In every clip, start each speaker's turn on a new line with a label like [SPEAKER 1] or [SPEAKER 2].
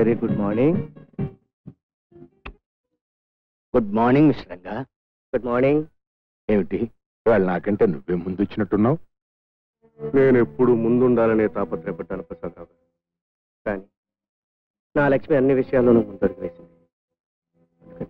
[SPEAKER 1] Very good morning
[SPEAKER 2] good morning miss Ranga
[SPEAKER 1] good morning
[SPEAKER 2] ఏమిటి వాళ్ళు నాకంటే నువ్వే ముందు వచ్చినట్టున్నావు
[SPEAKER 1] నేను ఎప్పుడు ముందుండాలనే తాపత్రయపడ్డాను ప్రసాదరావు గారు కానీ నా లక్ష్మి అన్ని విషయాల్లోనూ ముందడుగు వేసింది అందుకని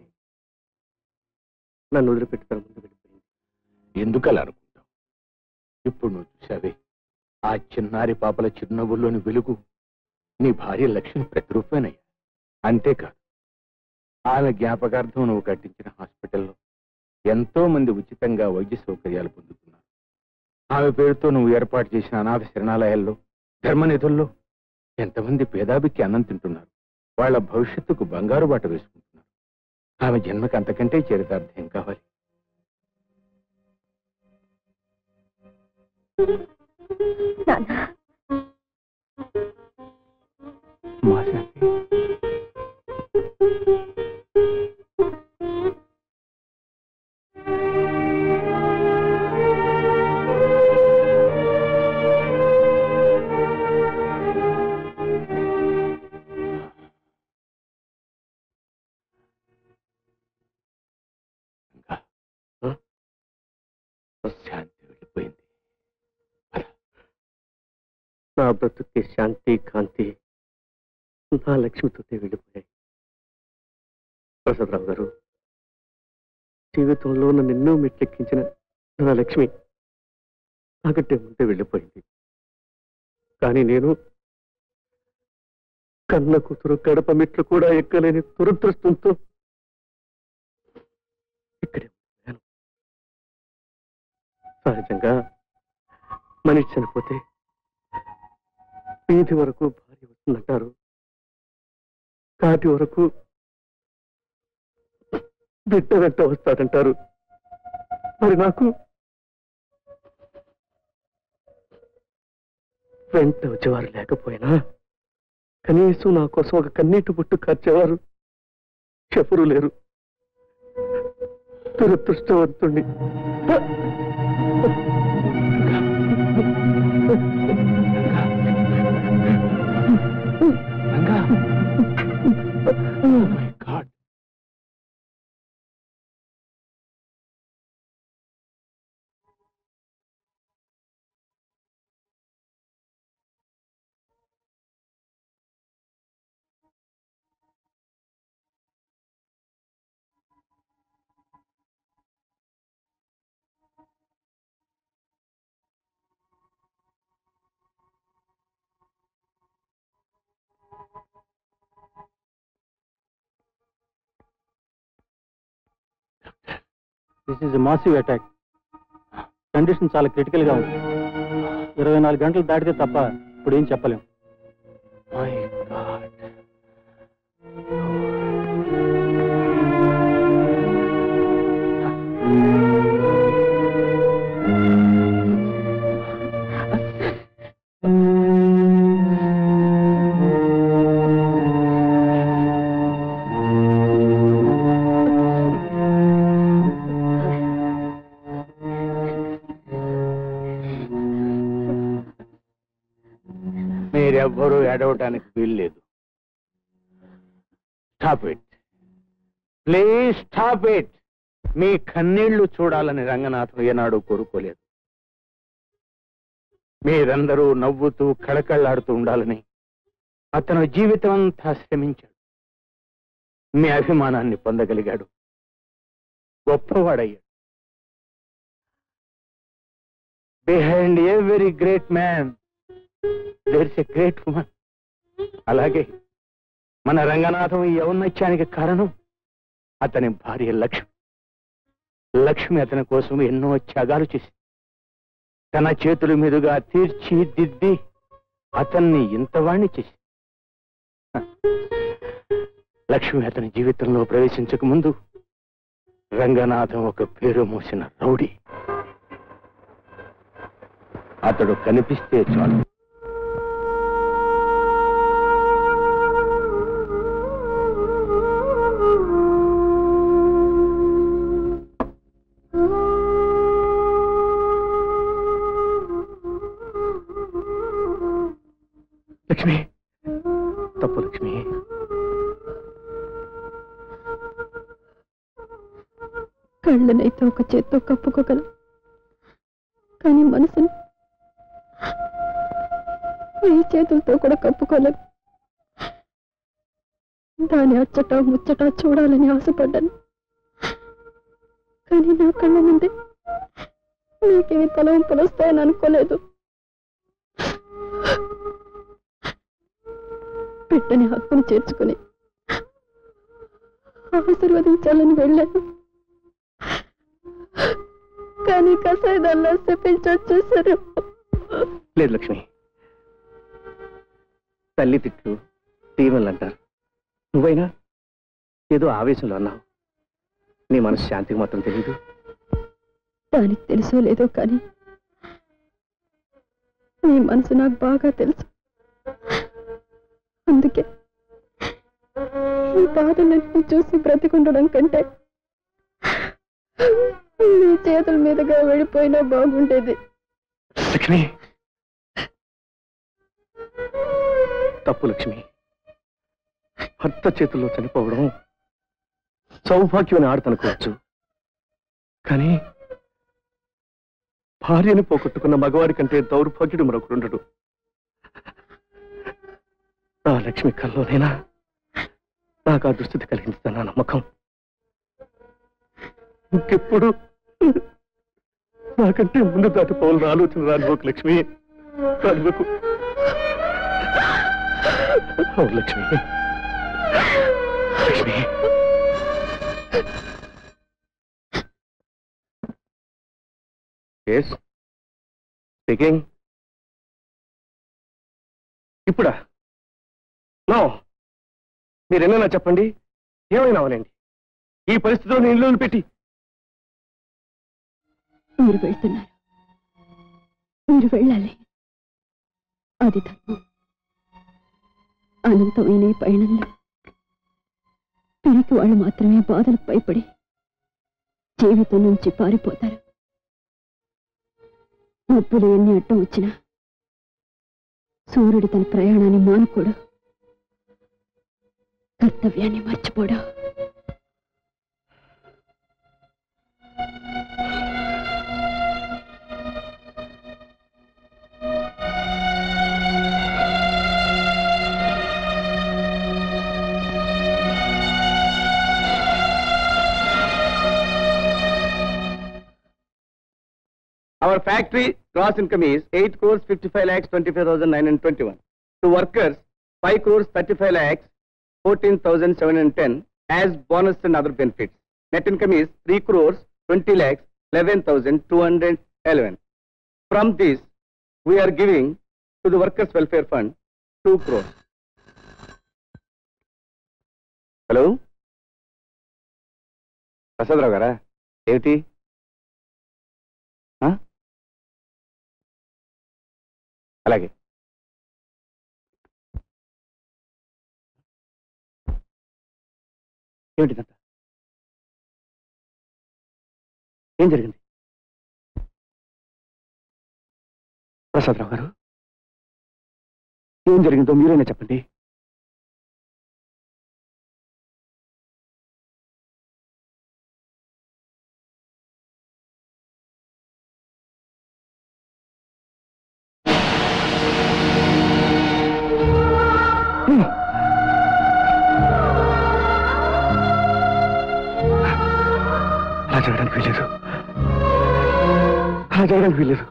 [SPEAKER 1] నన్ను వదిలిపెట్టి తన ముందు వెళ్ళిపోయింది
[SPEAKER 2] ఎందుకు అలా అనుకుంటావు ఇప్పుడు నువ్వు చూసావే ఆ చిన్నారి పాపల చిరునవ్వుల్లోని వెలుగు నీ భార్య లక్ష్మి ప్రతిరూపేనయ్యా అంతేకాదు ఆమె జ్ఞాపకార్థం నువ్వు కట్టించిన హాస్పిటల్లో ఎంతో మంది ఉచితంగా వైద్య సౌకర్యాలు పొందుతున్నారు ఆమె పేరుతో నువ్వు ఏర్పాటు చేసిన అనాథ శరణాలయాల్లో ధర్మనిధుల్లో ఎంతమంది పేదాభికి అన్నం తింటున్నారు వాళ్ళ భవిష్యత్తుకు బంగారు బాట వేసుకుంటున్నారు ఆమె జన్మకి అంతకంటే చరితార్థం కావాలి
[SPEAKER 3] నాన్న
[SPEAKER 2] మా శాంతి ఇంకా,
[SPEAKER 1] ఆ?
[SPEAKER 2] శాంతి వెళ్ళిపోయింది
[SPEAKER 1] నా బ్రతుక్కి శాంతి కాంతి నా లక్ష్మితోనే వెళ్ళిపోయాయి ప్రసాదరావు గారు జీవితంలో నన్ను ఎన్నో మెట్లెక్కించిన నా లక్ష్మి నాకంటే ముందే వెళ్ళిపోయింది కానీ నేను కన్న కూతురు గడప మెట్లు కూడా ఎక్కలేని దురదృష్టంతో ఇక్కడే ఉన్నాను సహజంగా మనిషి చనిపోతే వీధి వరకు భార్య వస్తుందంటారు కాటి వరకు బిడ్డ వెంట వస్తాడంటారు మరి నాకు వెంట వచ్చేవారు లేకపోయినా కనీసం నా కోసం ఒక కన్నీటి పుట్టు కార్చేవారు ఎవరూ లేరు దురదృష్టవంతుణ్ణి
[SPEAKER 2] Ranga Oh my God.
[SPEAKER 4] This is massive attack condition చాలా క్రిటికల్ గా ఉంది ఇరవై నాలుగు గంటలు దాటితే తప్ప ఇప్పుడు ఏం చెప్పలేం
[SPEAKER 2] My God. మీరెవ్వరూ ఏడవటానికి వీల్లేదు stop it please stop it మీ కన్నీళ్లు చూడాలని రంగనాథం ఏనాడు కోరుకోలేదు మీరందరూ నవ్వుతూ కళకళ్ళాడుతూ ఉండాలని అతను జీవితం అంతా శ్రమించాడు మీ అభిమానాన్ని పొందగలిగాడు గొప్పవాడయ్యాడు behind every great man there's a great woman అలాగే మన రంగనాథం ఈ ఔన్నత్యానికి కారణం అతని భార్య లక్ష్మి లక్ష్మి అతని కోసం ఎన్నో త్యాగాలు చేసి తన చేతుల మీదుగా తీర్చిదిద్ది అతన్ని ఇంతవాణ్ణి చేసి లక్ష్మి అతని జీవితంలో ప్రవేశించక ముందు రంగనాథం ఒక పేరు మోసిన రౌడీ అతడు కనిపిస్తే చాలు
[SPEAKER 1] లక్ష్మి తప్పు లక్ష్మి
[SPEAKER 3] కళ్ళనైతే ఒక చేత్తో కప్పుకోగలం కానీ మనసుని ఈ చేతులతో కూడా కప్పుకోలేం దాని అచ్చట ముచ్చట చూడాలని ఆశపడ్డాను కానీ నా కళ్ళ ముందే నీకేమి తలవంపులు వస్తాయని అనుకోలేదు పెట్టని హక్కును చేర్చుకుని ఆశీర్వదించాలని వెళ్ళాను కానీ కసాయిదాల్లో చెప్పించొచ్చేసారు
[SPEAKER 1] లేదు లక్ష్మి తల్లి తిట్లు దీవెనలు అంటారు నువ్వైనా ఏదో ఆవేశంలో అన్నావు నీ మనసు శాంతికి మాత్రం తెలీదు
[SPEAKER 3] దానికి తెలుసో లేదో కానీ నీ మనసు నాకు బాగా తెలుసు అందుకే ఈ బాధలన్నీ చూసి బ్రతికుండడం కంటే నీ చేతుల మీదుగా వెళ్ళిపోయినా బాగుండేది
[SPEAKER 1] లక్ష్మి తప్పు లక్ష్మి భర్త చేతుల్లో చనిపోవడం సౌభాగ్యం ఆడతనుకోవచ్చు కానీ భార్యను పోగొట్టుకున్న మగవాడి కంటే దౌర్భాగ్యుడు మరొకరుండడు నా లక్ష్మి కల్లోనైనా నాకు ఆ దుస్థితి కలిగించిన నమ్మకం ఇంకెప్పుడు నాకంటే ముందు దాటిపోవాలని ఆలోచన రానుకోకు లక్ష్మి రానుకోకు అవును లక్ష్మి లక్ష్మి ఎస్ స్పీకింగ్ ఇప్పుడా నో మీరేమైనా చెప్పండి ఏమైనా అవనండి ఈ పరిస్థితిలో నేను ఇల్లు పెట్టి
[SPEAKER 3] మీరు వెళ్తున్నారు మీరు వెళ్ళాలి అది ధర్మం అనంతమైన ఈ పయనంలో పిరికి వాళ్ళు మాత్రమే బాధలకు భయపడి జీవితం నుంచి పారిపోతారు మబ్బులు ఎన్ని అడ్డం వచ్చినా సూర్యుడు తన ప్రయాణాన్ని మానుకోడు కర్తవ్యాన్ని మర్చిపోడు
[SPEAKER 1] Our factory gross income is 8 crores 55 lakhs 25,921. To workers, 5 crores 35 lakhs 14,710 as bonus and other benefits. Net income is 3 crores 20 lakhs 11,211. From this, we are giving to the workers welfare fund 2 crores. Hello Prasadarao గారా ఏమిటి ఆ? అలాగే ఏమిటిదంతా ఏం జరిగింది ప్రసాదరావు గారు ఏం జరిగిందో మీరైనా చెప్పండి అలా జరగడానికి వీలేదు అలా జరగడానికి వీలేదు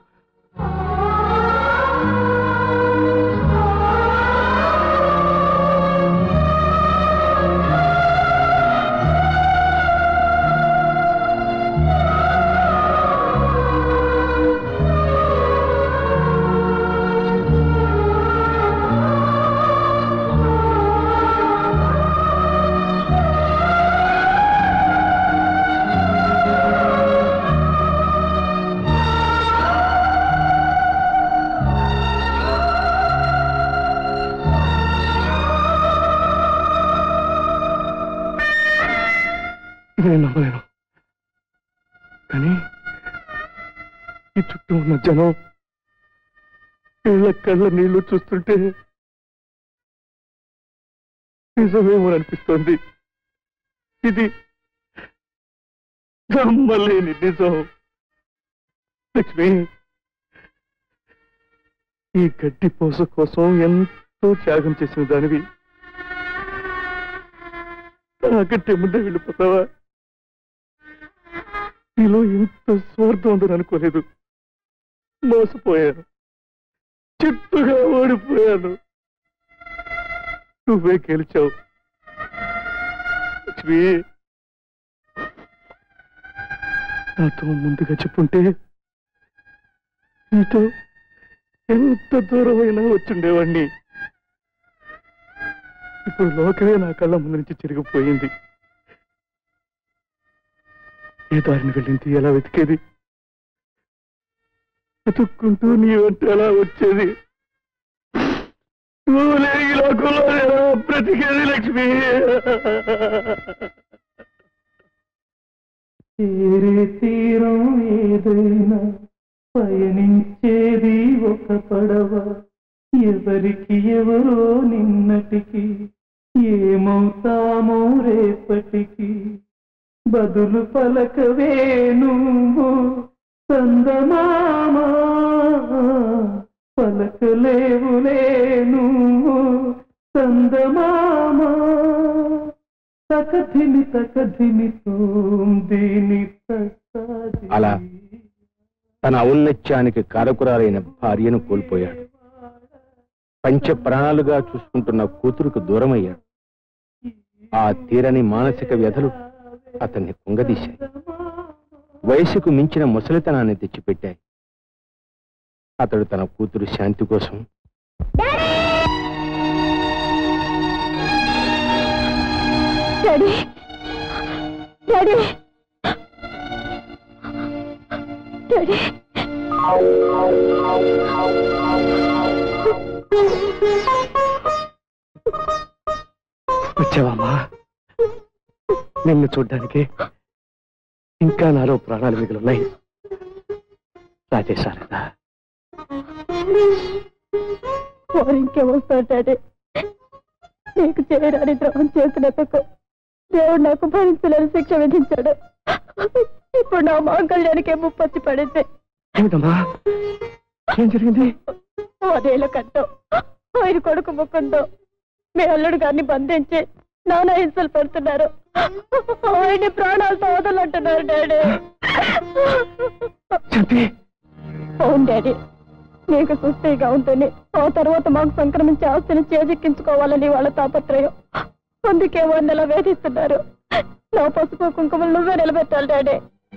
[SPEAKER 1] ఇది నేను నమ్మలేను కానీ ఈ చుట్టూ ఉన్న జనం ఇళ్ళ కళ్ళ నీళ్లు చూస్తుంటే నిజమేమో అనిపిస్తోంది ఇది నమ్మలేని నిజం లక్ష్మి ఈ గడ్డి పోస కోసం ఎంతో త్యాగం చేసిన దానివి నాకంటే ముందే వెళ్ళిపోతావా నీలో ఇంత స్వార్థం ఉందని అనుకోలేదు మోసపోయాను చిత్తుగా ఓడిపోయాను నువ్వే గెలిచావు లక్ష్మి నాతో ముందుగా చెప్పుంటే నీతో ఎంత దూరమైనా వచ్చుండేవాణ్ణి ఇప్పుడు లోకమే నా కళ్ళ ముందు నుంచి చిరిగిపోయింది ఏ దారిని వెళ్ళింది ఎలా వెతికేది వెతుక్కుంటూ నీ వెంట ఎలా వచ్చేది నువ్వు లేని ఈ లోకంలో ఎలా బ్రతికేది లక్ష్మి
[SPEAKER 5] తీరే తీరం ఏదైనా పయనించేది ఒక పడవ ఎవరికి ఎవరో నిన్నటికి ఏమవుతామో రేపటికి బదులు పలకవే నువ్వు సందమామా పలకలేవులే నువ్వు సందమామా తకధిమి తకధిమి తోం దీని తస్తాది.
[SPEAKER 2] అలా తన ఔన్నత్యానికి కారకురాలైన భార్యను కోల్పోయాడు పంచ ప్రాణాలుగా చూసుకుంటున్న కూతురుకు దూరమయ్యాడు ఆ తీరని మానసిక వ్యధలు అతన్ని కుంగదీశాయి వయసుకు మించిన ముసలితనాన్ని తెచ్చిపెట్టాయి అతడు తన కూతురు శాంతి కోసం
[SPEAKER 3] డాడీ డాడీ డాడీ
[SPEAKER 1] వచ్చావమ్మా నిన్ను చూడ్డానికి ఇంకా నాలో ప్రాణాలు మిగిలిన్నాయి రాజేశారదా
[SPEAKER 3] ఇంకే వస్తాడు డాడీ నీకు చేయరాని ద్రోహం చేసినందుకు దేవుడు నాకు భరించలేని శిక్ష విధించాడు ఇప్పుడు నా మాంగళ్యానికే ముప్పొచ్చి పడింది
[SPEAKER 1] ఏమిటమ్మా ఏం జరిగింది
[SPEAKER 3] అదేళ్ళ కట్టం ఆయన కొడుకు ముక్కుందో మీ అల్లుడు గారిని బంధించి నానా హింసలు పెడుతున్నారు ఆయన్ని ప్రాణాలతో వదలంటున్నారు డాడీ
[SPEAKER 1] శాంతి
[SPEAKER 3] అవును డాడీ నీకు సుస్థిగా ఉంటుంది ఆ తర్వాత మాకు సంక్రమించే ఆస్తిని చేజిక్కించుకోవాలని వాళ్ళ తాపత్రయం అందుకే వందలా వేధిస్తున్నారు నా పసుపు కుంకుమలు నువ్వే నిలబెట్టాలి డాడీ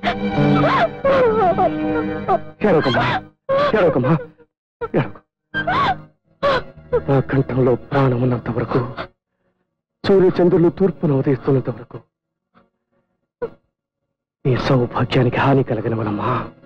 [SPEAKER 1] ఏడవకమ్మా ఏడవకమ్మా ఏడవకు నా కంఠంలో ప్రాణం ఉన్నంత వరకు సూర్యచంద్రులు తూర్పును ఉదయిస్తున్నంత వరకు నీ సౌభాగ్యానికి హాని కలగనవనమ్మా